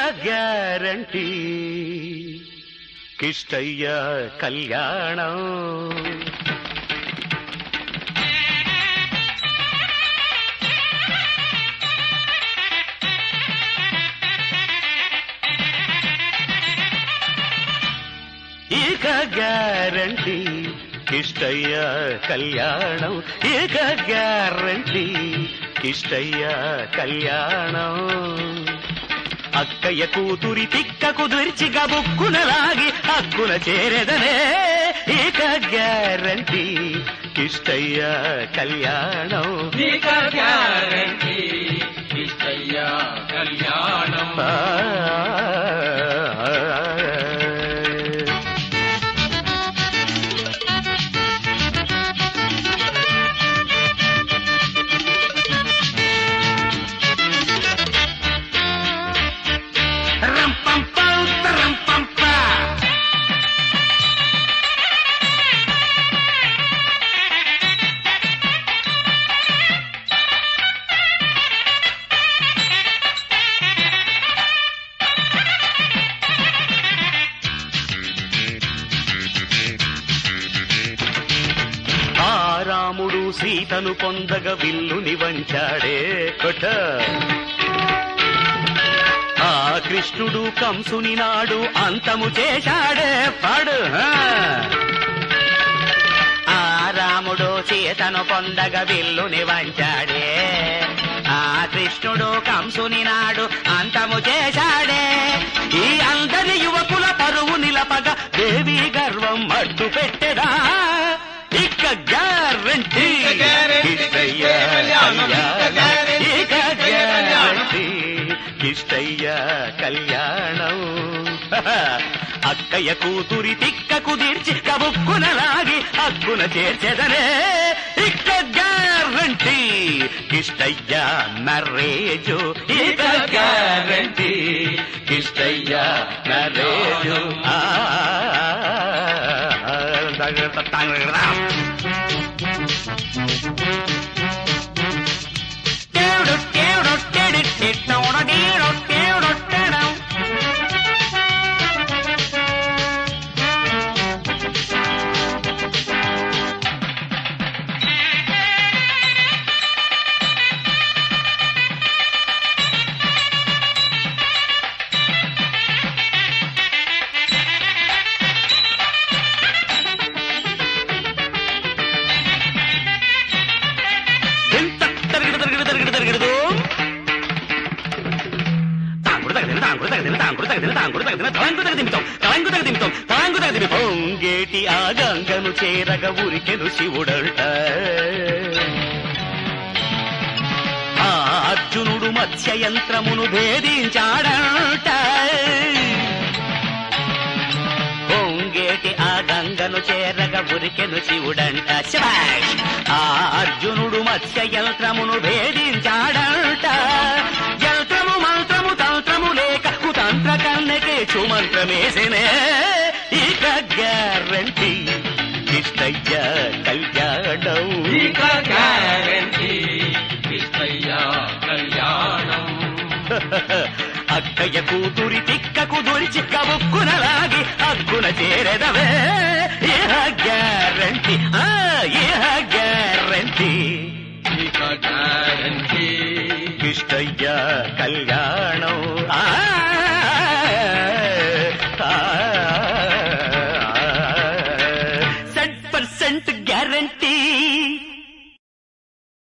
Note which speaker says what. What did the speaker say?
Speaker 1: Guarantee Kishtaiah కళ్యాణం ఇక guarantee Kishtaiah కళ్యాణం ఇక గ్యారంటీ కిష్టయ్య కళ్యాణం అక్కయ్య కూతురి తిక్క కుదిర్చి గబుక్కున లాగి హక్కున చేరెదనే ఇక గ్యారంటీ కిష్టయ్య కళ్యాణం
Speaker 2: ఇక గ్యారంటీ ఇష్టయ్య కళ్యాణం
Speaker 1: ఆ, రంపంపం, తరంపంప. ఆ రాముడు సీతను పొందగ విల్లుని వంచాడే కొట ఆ కృష్ణుడు కంసుని నాడు అంతము చేశాడే పాడు ఆ. ఆ రాముడు సీతను పొందగ విల్లుని వంచాడే ఆ కృష్ణుడు కంసుని నాడు అంతము చేశాడే ఈ అందరి యువకుల పరువు నిలపగ దేవి గర్వం అడ్డు పెట్టెదా ఇక గ్యారంటీ
Speaker 2: ఇక గ్యారంటీ
Speaker 1: కిష్టయ్య
Speaker 2: కళ్యాణం. ఇక గ్యారంటీ
Speaker 1: ఇక గ్యారంటీ కిష్టయ్య కళ్యాణం అక్కయ్య కూతురి తిక్క కుదిర్చి కబుక్కున లాగి హక్కున చేర్చెదనే ఇక గ్యారంటీ కిష్టయ్య నరేజు ఇక గ్యారంటీ కిష్టయ్య నరేజు ఆ టేడు టేడు టేడు టేడు టేడు టేడు టేడు ఎంత తరగడు తరగడు తరగడు తరగడు తాంగుడు తగదిన తాంగుడు తగదిన తాంగుడు తగదిన తాంగుడు తగదిన తలంగు తగదిమితాం తలంగు తగదిమితాం తలంగు తగదిమితాం పొంగేటి ఆ గంగను చేరగ ఉరికెను శివుడంట ఆ అర్జునుడు మత్స్య యంత్రమును భేదించాడంట పొంగేటి ఆ గంగను చేరగ ఉరికెను శివుడంట శభాష్ ఆ అర్జునుడు మత్స్య యంత్రమును భేదించాడంట యంత్రము మంత్రము తంత్రము లేక కుతంత్ర కన్నెకే చుమంత్రమేసినే ఇక గ్యారంటీ ఇష్టయ్య కళ్యాణం
Speaker 2: ఇక గ్యారంటీ ఇష్టయ్య కళ్యాణం
Speaker 1: అక్కయ్య కూతురి తిక్కకు దొరిచి కబుక్కున లాగి హక్కున చేరెదవే ఇహ గ్యారంటీ ఆ ఇహ గ్యారంటీ
Speaker 2: ఇక గ్యారంటీ
Speaker 1: ఇష్టయ్య కళ్యాణం ఆ సెంట్ పర్సెంట్ గ్యారంటీ